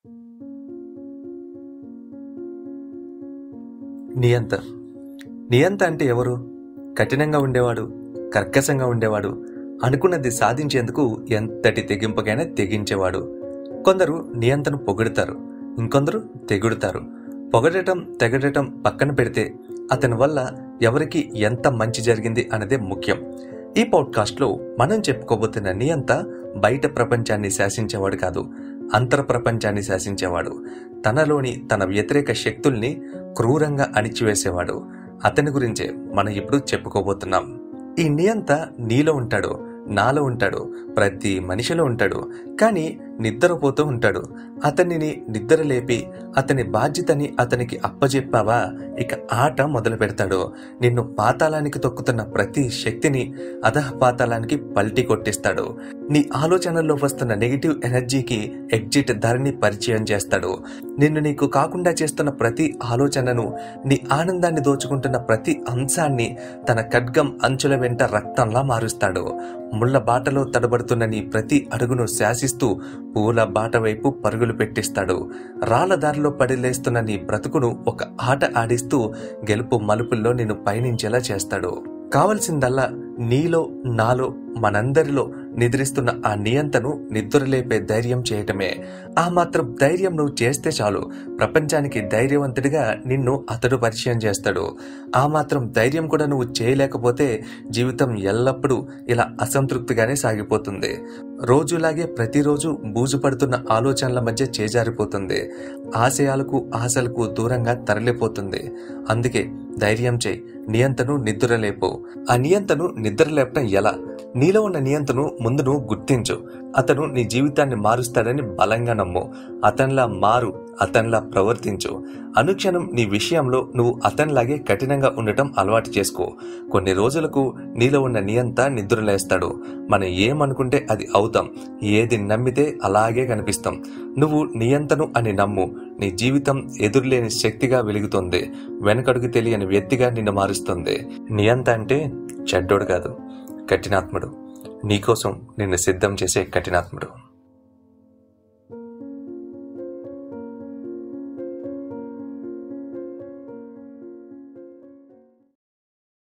నియంత నియంత అంటే ఎవరు కఠినంగా ఉండేవాడు కర్కశంగా ఉండేవాడు అనుకున్నది సాధించేందుకు ఎంతటి తెగింపకైనా తెగించేవాడు కొందరు నియంతను పొగుడుతారు ఇంకొందరు తెగుడుతారు పొగడటం తెగడటం పక్కన పెడితే అతని వల్ల ఎవరికి ఎంత మంచి జరిగింది అనేదే ముఖ్యం ఈ పాడ్కాస్ట్లో మనం చెప్పుకోబోతున్న నియంత బయట ప్రపంచాన్ని శాసించేవాడు కాదు అంతర ప్రపంచాన్ని శాసించేవాడు తనలోని తన వ్యతిరేక శక్తుల్ని క్రూరంగా అణిచివేసేవాడు అతని గురించే మనం ఇప్పుడు చెప్పుకోబోతున్నాం ఈ నియంత నీలో ఉంటాడు నాలో ఉంటాడు ప్రతి మనిషిలో ఉంటాడు కానీ నిద్రపోతూ ఉంటాడు అతనిని నిద్ర లేపి అతని బాధ్యతని అతనికి అప్పజెప్పావా ఇక ఆట మొదలు పెడతాడు నిన్ను పాతాళానికి తొక్కుతున్న ప్రతి శక్తిని అధః పాతాళానికి పల్టీ కొట్టిస్తాడు నీ ఆలోచనల్లో వస్తున్న నెగిటివ్ ఎనర్జీకి ఎగ్జిట్ ధరని పరిచయం చేస్తాడు నిన్ను నీకు కాకుండా చేస్తున్న ప్రతి ఆలోచనను నీ ఆనందాన్ని దోచుకుంటున్న ప్రతి అంశాన్ని తన ఖడ్గం అంచుల వెంట రక్తంలా మారుస్తాడు ముళ్ళ బాటలో తడబడుతున్న నీ ప్రతి అడుగును శాసిస్తూ పూల బాట వైపు పరుగులు పెట్టిస్తాడు రాళ్ల దారిలో పడిలేస్తున్న నీ బ్రతుకును ఒక ఆట ఆడిస్తూ గెలుపు మలుపుల్లో నిన్ను పయనించేలా చేస్తాడు కావలసిందల్లా నీలో నాలో మనందరిలో నిద్రిస్తున్న ఆ నియంతను నిద్రలేపే ధైర్యం చేయటమే ఆ మాత్రం ధైర్యం నువ్వు చేస్తే చాలు ప్రపంచానికి ధైర్యవంతుడిగా నిన్ను అతడు పరిచయం చేస్తాడు ఆ మాత్రం ధైర్యం కూడా నువ్వు చేయలేకపోతే జీవితం ఎల్లప్పుడూ ఇలా అసంతృప్తిగానే సాగిపోతుంది రోజులాగే ప్రతిరోజు బూజు పడుతున్న ఆలోచనల మధ్య చేజారిపోతుంది ఆశయాలకు ఆశలకు దూరంగా తరలిపోతుంది అందుకే ధైర్యం చేయి నియంతను నిద్రలేపు ఆ నియంతను నిద్రలేపటం ఎలా నీలో ఉన్న నియంతను ముందు నువ్వు గుర్తించు అతను నీ జీవితాన్ని మారుస్తాడని బలంగా నమ్ము అతనిలా మారు అతనిలా ప్రవర్తించు అనుక్షణం నీ విషయంలో నువ్వు అతనిలాగే కఠినంగా ఉండటం అలవాటు చేసుకో కొన్ని రోజులకు నీలో ఉన్న నియంత నిద్రలేస్తాడు మనం ఏమనుకుంటే అది అవుతాం ఏది నమ్మితే అలాగే కనిపిస్తాం నువ్వు నియంతను అని నమ్ము నీ జీవితం ఎదురులేని శక్తిగా వెలుగుతుంది వెనకడుగు తెలియని వ్యక్తిగా నిన్ను మారుస్తుంది నియంత అంటే చెడ్డోడు కాదు కఠినాత్ముడు నీకోసం నిన్ను సిద్ధం చేసే కఠినాత్ముడు